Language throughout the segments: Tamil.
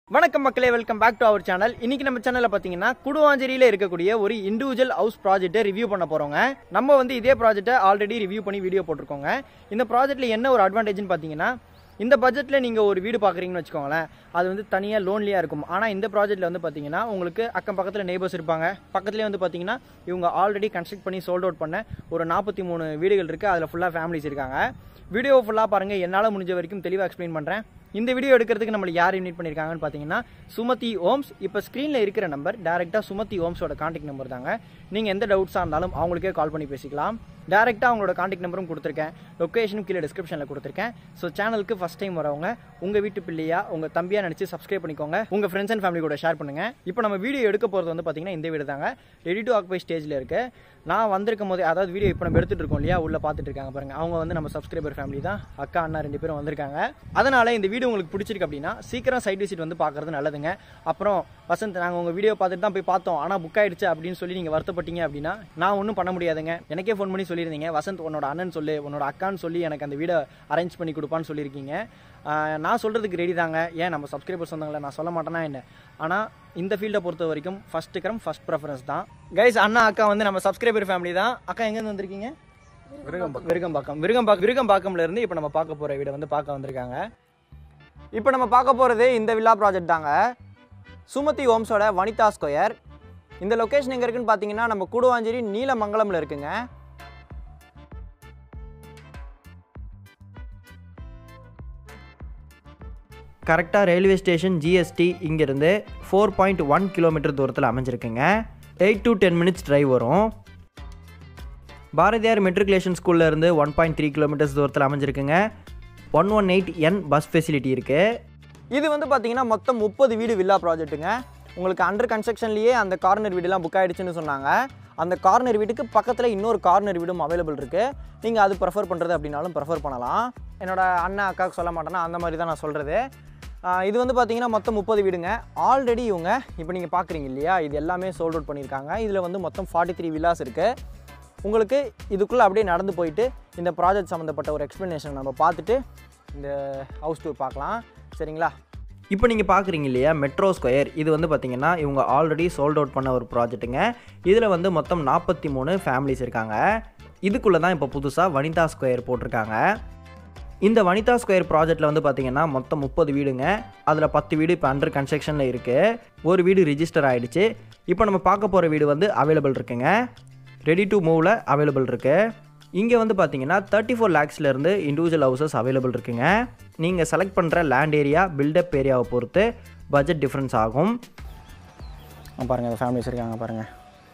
வணக்கம் மக்களே welcome back to our channel இன்னைக்கு நம்ம சேனல்ல பாத்தீங்கன்னா குடுவாஞ்சேரியில இருக்கக்கூடிய ஒரு இண்டிவிஜுவல் ஹவுஸ் ப்ராஜெக்ட்டை ரிவ்யூ பண்ண போறோங்க நம்ம வந்து இதே ப்ராஜெக்ட்டை ஆல்ரெடி ரிவ்யூ பண்ணி வீடியோ போட்டிருக்கோங்க இந்த ப்ராஜெக்ட்ல என்ன ஒரு அட்வான்டேஜ்னு பாத்தீங்கன்னா இந்த பட்ஜெட்ல நீங்க ஒரு வீடு பாக்குறீங்கன்னு வச்சுக்கோங்களேன் அது வந்து தனியா லோன்லியா இருக்கும் ஆனா இந்த ப்ராஜெக்ட்ல வந்து பாத்தீங்கன்னா உங்களுக்கு அக்கம் பக்கத்துல நெய்பர்ஸ் இருப்பாங்க பக்கத்துலேயே வந்து பாத்தீங்கன்னா இவங்க ஆல்ரெடி கன்ஸ்ட்ரக்ட் பண்ணி சோல்ட் அவுட் பண்ண ஒரு நாற்பத்தி மூணு வீடுகள் இருக்கு அதுல ஃபுல்லா ஃபேமிலிஸ் இருக்காங்க வீடியோ ஃபுல்லாக பாருங்க என்னால் முடிஞ்ச வரைக்கும் தெளிவாக எக்ஸ்பிளைன் பண்ணுறேன் இந்த வீடியோ எடுக்கிறதுக்கு நம்மளை யார் இன்வைட் பண்ணியிருக்காங்கன்னு பார்த்தீங்கன்னா சுமதி ஓம்ஸ் இப்போ ஸ்க்ரீனில் இருக்கிற நம்பர் டேரெக்டாக சுமதி ஓம்ஸோட காண்டாக்ட் நம்பர் தாங்க நீங்கள் எந்த டவுட்ஸாக இருந்தாலும் அவங்களுக்கே கால் பண்ணி பேசிக்கலாம் டேரெக்டாக அவங்களோட காண்டாக்ட் நம்பரும் கொடுத்துருக்கேன் லொக்கேஷனும் கீழே டிஸ்கிரிப்ஷனில் கொடுத்துருக்கேன் ஸோ சேனலுக்கு ஃபஸ்ட் டைம் வரவங்க உங்கள் வீட்டு பிள்ளையா உங்கள் தம்பியா நினச்சி சப்ஸ்கிரைப் பண்ணிக்கோங்க உங்கள் ஃப்ரெண்ட்ஸ் அண்ட் ஃபேமிலி கூட ஷேர் பண்ணுங்கள் இப்போ நம்ம வீடியோ எடுக்க போகிறது வந்து பார்த்தீங்கன்னா இந்த வீடு தாங்க ரெடி டு ஆக்குபை ஸ்டேஜில் இருக்கு நான் வந்திருக்கும் போது அதாவது வீடியோ இப்போ நம்ம எடுத்துட்டு இருக்கோம் இல்லையா உள்ள பார்த்துட்டு இருக்காங்க பாருங்க அவங்க வந்து நம்ம சப்ஸ்கிரைபர் ஃபேமிலி தான் அக்கா அண்ணா ரெண்டு பேரும் வந்திருக்காங்க அதனால இந்த வீடியோ உங்களுக்கு பிடிச்சிருக்கு அப்படின்னா சீக்கிரம் சைட் விசிட் வந்து பார்க்கறது நல்லதுங்க அப்புறம் வசந்த் நாங்கள் உங்கள் வீடியோ பார்த்துட்டு தான் போய் பார்த்தோம் ஆனால் புக் ஆயிடுச்சு அப்படின்னு சொல்லி நீங்கள் வருத்தப்பட்டீங்க அப்படின்னா நான் ஒன்றும் பண்ண முடியாதுங்க எனக்கே ஃபோன் பண்ணி சொல்லியிருந்தீங்க வசந்த் உன்னோட அண்ணன் சொல்லு உன்னோட அக்கான்னு சொல்லி எனக்கு அந்த வீடை அரேஞ்ச் பண்ணி கொடுப்பான்னு சொல்லியிருக்கீங்க ஆஹ் நான் சொல்கிறதுக்கு ரெடி தாங்க ஏன் நம்ம சப்ஸ்கிரைபர்ஸ் வந்தாங்களே நான் சொல்ல மாட்டேனா என்ன ஆனால் இந்த ஃபீல்டை பொறுத்த வரைக்கும் ஃபர்ஸ்ட் கிரம் ஃபர்ஸ்ட் ப்ரெஃபரன்ஸ் தான் கைஸ் அண்ணா அக்கா வந்து நம்ம சப்ஸ்கிரைபர் ஃபேமிலி தான் அக்கா எங்கேருந்து வந்திருக்கீங்க விருகம்பாக்கம் விருகம்பாக்கம் விருகம்பாக்கம் விருகம்பாக்கம்ல இருந்து இப்போ நம்ம பார்க்க போகிற வீடை வந்து பார்க்க வந்திருக்காங்க இப்போ நம்ம பார்க்க போகிறது இந்த வில்லா ப்ராஜெக்ட் தாங்க சுமதி ஹோம்ஸோட வனிதா ஸ்கொயர் இந்த லொக்கேஷன் எங்கே இருக்குன்னு பார்த்தீங்கன்னா நம்ம கூடுவாஞ்சேரி நீலமங்கலம்ல இருக்குங்க கரெக்டாக ரயில்வே ஸ்டேஷன் ஜிஎஸ்டி இங்கேருந்து ஃபோர் பாயிண்ட் ஒன் கிலோமீட்டர் தூரத்தில் அமைஞ்சிருக்குங்க eight to ten minutes drive வரும் பாரதியார் மெட்ரிகுலேஷன் ஸ்கூல்ல இருந்து ஒன் பாயிண்ட் த்ரீ கிலோமீட்டர்ஸ் தூரத்தில் அமைஞ்சிருக்குங்க one one eight N bus facility இருக்குது இது வந்து பார்த்தீங்கன்னா மொத்தம் முப்பது வீடு வில்லா ப்ராஜெக்ட்டுங்க உங்களுக்கு அண்டர் கன்ஸ்ட்ரக்ஷன்லேயே அந்த கார்னர் வீடுலாம் புக் ஆயிடுச்சுன்னு சொன்னாங்க அந்த கார்னர் வீட்டுக்கு பக்கத்தில் இன்னொரு கார்னர் வீடும் அவைலபிள் இருக்குது நீங்கள் அது ப்ரெஃபர் பண்ணுறது அப்படின்னாலும் ப்ரெஃபர் பண்ணலாம் என்னோட அண்ணன் அக்காவுக்கு சொல்ல மாட்டேன்னா அந்த மாதிரி தான் நான் சொல்கிறது ஆஹ் இது வந்து பார்த்தீங்கன்னா மொத்தம் முப்பது வீடுங்க ஆல்ரெடி இவங்க இப்போ நீங்கள் பார்க்குறீங்க இல்லையா இது எல்லாமே சோல்ட் அவுட் பண்ணியிருக்காங்க இதில் வந்து மொத்தம் ஃபார்ட்டி த்ரீ வில்லாஸ் இருக்குது உங்களுக்கு இதுக்குள்ளே அப்படியே நடந்து போயிட்டு இந்த ப்ராஜெக்ட் சம்மந்தப்பட்ட ஒரு எக்ஸ்ப்ளனேஷன் நம்ம பார்த்துட்டு இந்த ஹவுஸ் டூர் பார்க்கலாம் சரிங்களா இப்போ நீங்கள் பார்க்குறீங்க இல்லையா மெட்ரோ ஸ்கொயர் இது வந்து பார்த்தீங்கன்னா இவங்க ஆல்ரெடி சோல்ட் அவுட் பண்ண ஒரு ப்ராஜெக்ட்டுங்க இதில் வந்து மொத்தம் நாற்பத்தி மூணு ஃபேமிலிஸ் இருக்காங்க இதுக்குள்ளே தான் இப்போ புதுசாக வனிதா ஸ்கொயர் போட்டிருக்காங்க இந்த வனிதா ஸ்கொயர் ப்ராஜெக்ட்டில் வந்து பார்த்தீங்கன்னா மொத்தம் முப்பது வீடுங்க அதில் பத்து வீடு இப்போ அண்டர் கன்ஸ்ட்ரக்ஷனில் இருக்குது ஒரு வீடு ரிஜிஸ்டர் ஆகிடுச்சு இப்போ நம்ம பார்க்க போகிற வீடு வந்து அவைலபிள் இருக்குங்க ரெடி டு மூவில் அவைலபிள் இருக்குது இங்கே வந்து பார்த்தீங்கன்னா தேர்ட்டி ஃபோர் லேக்ஸ்லேருந்து இண்டிவிஜுவல் ஹவுசஸ் அவைலபிள் இருக்குங்க நீங்கள் செலக்ட் பண்ணுற லேண்ட் ஏரியா பில்டப் ஏரியாவை பொறுத்து பட்ஜெட் டிஃப்ரென்ஸ் ஆகும் பாருங்கள் ஃபேமிலிஸ் இருக்காங்க பாருங்கள்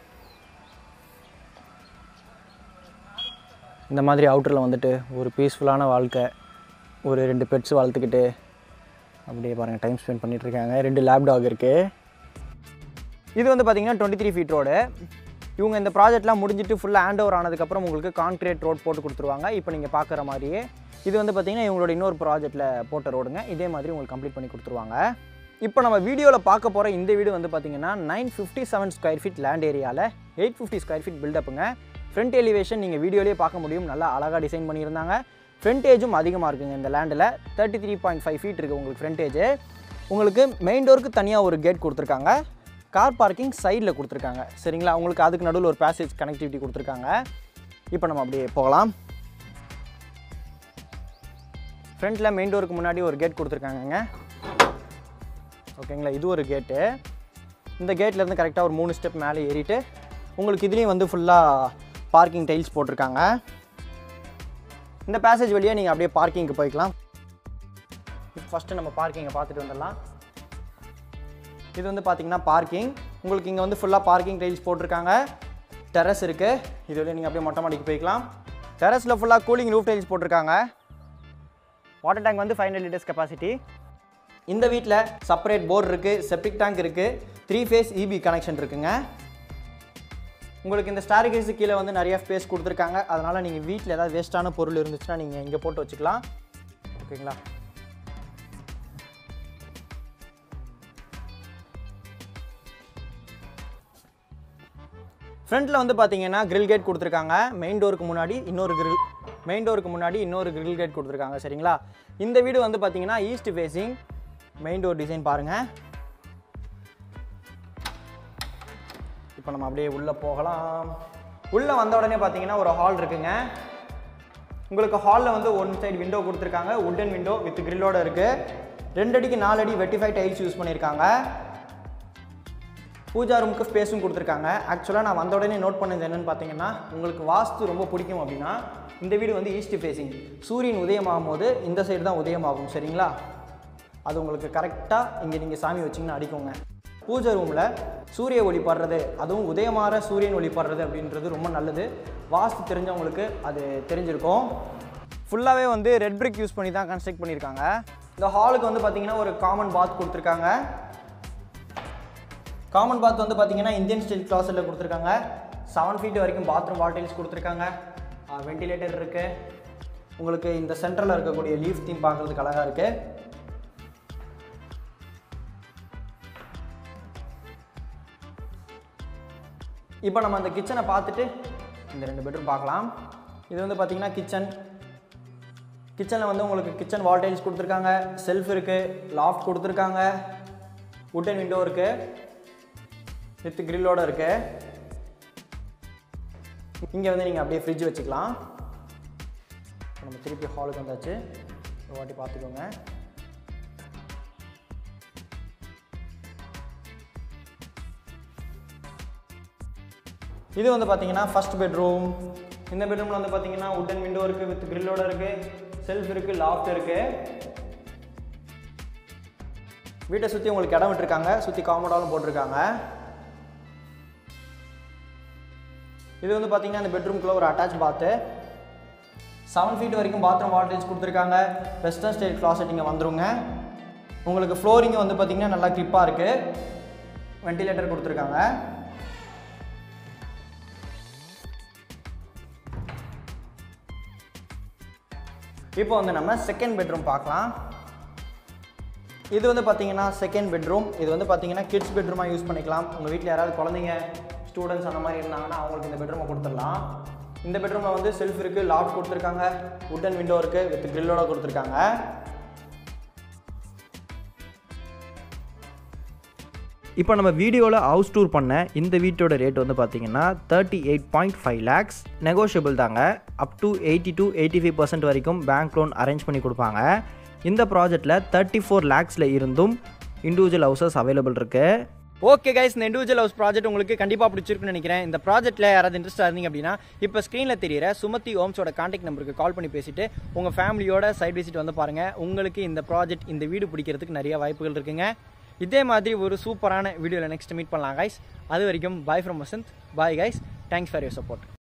இந்த மாதிரி அவுட்டரில் வந்துட்டு ஒரு பீஸ்ஃபுல்லான வாழ்க்கை ஒரு ரெண்டு பெட்ஸ் வளர்த்துக்கிட்டு அப்படியே பாருங்கள் டைம் ஸ்பெண்ட் பண்ணிட்டு இருக்காங்க ரெண்டு லேப் டாக் இருக்குது இது வந்து பார்த்தீங்கன்னா டுவெண்ட்டி த்ரீ ஃபீட் ரோடு இவங்க இந்த ப்ராஜெக்ட்லாம் முடிஞ்சிட்டு ஃபுல்லாக ஹேண்ட் ஓவர் ஆனதுக்கப்புறம் உங்களுக்கு கான்க்ரீட் ரோட் போட்டு கொடுத்துருவாங்க இப்போ நீங்கள் பார்க்குற மாதிரியே இது வந்து பார்த்தீங்கன்னா இவங்களோட இன்னொரு ப்ராஜெக்ட்டில் போட்ட ரோடுங்க இதே மாதிரி உங்களுக்கு கம்ப்ளீட் பண்ணி கொடுத்துருவாங்க இப்போ நம்ம வீடியோவில் பார்க்க போகிற இந்த வீடு வந்து பார்த்தீங்கன்னா nine fifty seven square feet land ஏரியாவில் எயிட் ஃபிஃப்டி ஸ்கொயர் ஃபீட் பில்டப்புங்க ஃப்ரண்ட் எலிவேஷன் நீங்கள் வீடியோலேயே பார்க்க முடியும் நல்லா அழகாக டிசைன் பண்ணியிருந்தாங்க ஃப்ரண்டேஜும் அதிகமாக இருக்குங்க இந்த லேண்டில் thirty three point five feet இருக்குது உங்களுக்கு ஃப்ரண்டேஜ் உங்களுக்கு மெயின் டோருக்கு தனியாக ஒரு கேட் கொடுத்துருக்காங்க கார் பார்க்கிங் சைடில் கொடுத்துருக்காங்க சரிங்களா உங்களுக்கு அதுக்கு நடுவில் ஒரு பேசேஜ் கனெக்டிவிட்டி கொடுத்துருக்காங்க இப்போ நம்ம அப்படியே போகலாம் ஃப்ரண்ட்டில் மெயின் டோருக்கு முன்னாடி ஒரு கேட் கொடுத்துருக்காங்கங்க ஓகேங்களா இது ஒரு கேட்டு இந்த கேட்லேருந்து கரெக்டாக ஒரு மூணு ஸ்டெப் மேலே ஏறிட்டு உங்களுக்கு இதுலேயும் வந்து ஃபுல்லாக பார்க்கிங் டைல்ஸ் போட்டிருக்காங்க இந்த பேசேஜ் வழியாக நீங்கள் அப்படியே பார்க்கிங்க்கு போய்க்கலாம் ஃபஸ்ட்டு நம்ம பார்க்கிங்கை பார்த்துட்டு வந்துடலாம் இது வந்து பார்த்தீங்கன்னா பார்க்கிங் உங்களுக்கு இங்கே வந்து ஃபுல்லாக பார்க்கிங் டைல்ஸ் போட்டிருக்காங்க டெரஸ் இருக்குது இது வழியாக நீங்கள் அப்படியே மொட்டை மாடிக்கு போய்க்கலாம் டெரஸில் ஃபுல்லாக கூலிங் ரூஃப் டைல்ஸ் போட்டிருக்காங்க வாட்டர் டேங்க் வந்து ஃபைவ் ஹண்ட்ரட் லிட்டர்ஸ் கெப்பாசிட்டி இந்த வீட்டில் செப்பரேட் போர் இருக்குது செப்டிக் டேங்க் இருக்குது த்ரீ ஃபேஸ் இபி கனெக்ஷன் இருக்குங்க உங்களுக்கு இந்த ஸ்டார்கேஸு கீழே வந்து நிறைய ஸ்பேஸ் கொடுத்துருக்காங்க அதனால் நீங்கள் வீட்டில் ஏதாவது வேஸ்ட்டான பொருள் இருந்துச்சுன்னா நீங்கள் இங்கே போட்டு வச்சுக்கலாம் ஓகேங்களா ஃப்ரண்ட்டில் வந்து பார்த்தீங்கன்னா grill கேட் கொடுத்துருக்காங்க மெயின் டோருக்கு முன்னாடி இன்னொரு grill மெயின் டோருக்கு முன்னாடி இன்னொரு grill கேட் கொடுத்துருக்காங்க சரிங்களா இந்த வீடு வந்து பார்த்தீங்கன்னா east facing main door design பாருங்கள் இப்போ நம்ம அப்படியே உள்ளே போகலாம் உள்ளே வந்த உடனே பார்த்தீங்கன்னா ஒரு ஹால் இருக்குங்க உங்களுக்கு ஹாலில் வந்து ஒன் சைடு விண்டோ கொடுத்துருக்காங்க உட்டன் விண்டோ வித் கிரில்லோட இருக்குது ரெண்டு அடிக்கு நாலு அடி வெட்டிஃபை டைல்ஸ் யூஸ் பண்ணியிருக்காங்க பூஜா ரூமுக்கு ஸ்பேஸும் கொடுத்துருக்காங்க ஆக்சுவலாக நான் வந்த உடனே நோட் பண்ணது என்னன்னு பார்த்தீங்கன்னா உங்களுக்கு வாஸ்து ரொம்ப பிடிக்கும் அப்படின்னா இந்த வீடு வந்து ஈஸ்ட் ஃபேஸிங் சூரியன் உதயமாகும் போது இந்த சைடு தான் உதயமாகும் சரிங்களா அது உங்களுக்கு கரெக்டாக இங்கே நீங்கள் சாமி வச்சிங்கன்னா அடிக்குங்க பூஜை ரூமில் சூரிய ஒளி படுறது அதுவும் உதயமாற சூரியன் ஒளி படுறது அப்படின்றது ரொம்ப நல்லது வாஸ்து தெரிஞ்சவங்களுக்கு அது தெரிஞ்சிருக்கும் ஃபுல்லாகவே வந்து ரெட் பிரிக் யூஸ் பண்ணி தான் கன்ஸ்ட்ரக்ட் பண்ணியிருக்காங்க இந்த ஹாலுக்கு வந்து பார்த்தீங்கன்னா ஒரு காமன் பாத் கொடுத்துருக்காங்க காமன் பாத் வந்து பார்த்தீங்கன்னா இந்தியன் ஸ்டைல் கிளாஸில் கொடுத்துருக்காங்க செவன் ஃபீட் வரைக்கும் பாத்ரூம் வால்டைல்ஸ் கொடுத்துருக்காங்க வெண்டிலேட்டர் இருக்குது உங்களுக்கு இந்த சென்டரில் இருக்கக்கூடிய லீஃப் தீம் பார்க்குறதுக்கு அழகாக இருக்குது இப்போ நம்ம அந்த கிச்சனை பார்த்துட்டு இந்த ரெண்டு பெட்ரூம் பார்க்கலாம் இது வந்து பார்த்தீங்கன்னா கிச்சன் கிச்சனில் வந்து உங்களுக்கு கிச்சன் வால் டைல்ஸ் கொடுத்துருக்காங்க செல்ஃப் இருக்குது லாஃப்ட் கொடுத்துருக்காங்க உட்டன் விண்டோ இருக்குது வித் கிரில்லோட இருக்கு இங்கே வந்து நீங்கள் அப்படியே ஃப்ரிட்ஜ் வச்சுக்கலாம் இப்ப நம்ம திருப்பி ஹாலுக்கு வந்தாச்சு ஒரு வாட்டி பார்த்துக்கோங்க இது வந்து பார்த்தீங்கன்னா ஃபர்ஸ்ட் பெட்ரூம் இந்த பெட்ரூமில் வந்து பார்த்தீங்கன்னா உட்டன் விண்டோ இருக்குது வித் கிரில்லோட இருக்குது செல்ஃப் இருக்குது லாஃப்ட் இருக்குது வீட்டை சுற்றி உங்களுக்கு இடம் விட்டுருக்காங்க சுற்றி காம்பவுண்டாலும் போட்டிருக்காங்க இது வந்து பார்த்தீங்கன்னா இந்த பெட்ரூம்குள்ளே ஒரு அட்டாச் பாத்து செவன் ஃபீட் வரைக்கும் பாத்ரூம் வால்டேஜ் கொடுத்துருக்காங்க வெஸ்டர்ன் ஸ்டைல் கிளாசெட் இங்கே வந்துருங்க உங்களுக்கு ஃப்ளோரிங் வந்து பார்த்தீங்கன்னா நல்லா கிரிப்பாக இருக்குது வென்டிலேட்டர் கொடுத்துருக்காங்க இப்போ வந்து நம்ம செகண்ட் பெட்ரூம் பார்க்கலாம் இது வந்து பார்த்தீங்கன்னா செகண்ட் பெட்ரூம் இது வந்து பார்த்தீங்கன்னா கிட்ஸ் பெட்ரூமாக யூஸ் பண்ணிக்கலாம் உங்கள் வீட்டில் யாராவது குழந்தைங்க ஸ்டூடெண்ட்ஸ் அந்த மாதிரி இருந்தாங்கன்னா அவங்களுக்கு இந்த பெட்ரூமை கொடுத்துடலாம் இந்த பெட்ரூமில் வந்து செல்ஃப் இருக்குது லாக் கொடுத்துருக்காங்க உட்டன் விண்டோ இருக்குது வித் கிரில்லோட கொடுத்துருக்காங்க இப்போ நம்ம வீடியோவில் ஹவுஸ் டூர் பண்ண இந்த வீட்டோட ரேட் வந்து பார்த்தீங்கன்னா thirty eight point five lakhs negotiable தாங்க up to eighty to eighty five percent வரைக்கும் பேங்க் லோன் அரேஞ்ச் பண்ணி கொடுப்பாங்க இந்த ப்ராஜெக்ட்டில் தேர்ட்டி ஃபோர் லேக்ஸில் இருந்தும் இண்டிவிஜுவல் ஹவுசஸ் அவைலபிள் இருக்குது ஓகே கைஸ் இந்த இண்டிவிஜுவல் ஹவுஸ் ப்ராஜெக்ட் உங்களுக்கு கண்டிப்பாக பிடிச்சிருக்குன்னு நினைக்கிறேன் இந்த ப்ராஜெக்ட்டில் யாராவது இன்ட்ரெஸ்ட் இருந்தீங்க அப்படின்னா இப்போ ஸ்க்ரீனில் தெரியிற சுமதி ஓம்ஸோட காண்டாக்ட் நம்பருக்கு கால் பண்ணி பேசிட்டு உங்கள் ஃபேமிலியோட சைட் விசிட் வந்து பாருங்கள் உங்களுக்கு இந்த ப்ராஜெக்ட் இந்த வீடு பிடிக்கிறதுக்கு நிறைய வாய்ப்புகள் இருக்குங்க இதே மாதிரி ஒரு சூப்பரான வீடியோவில் நெக்ஸ்ட் மீட் பண்ணலாம் கைஸ் அது வரைக்கும் bye from Vasanth bye guys thanks for your support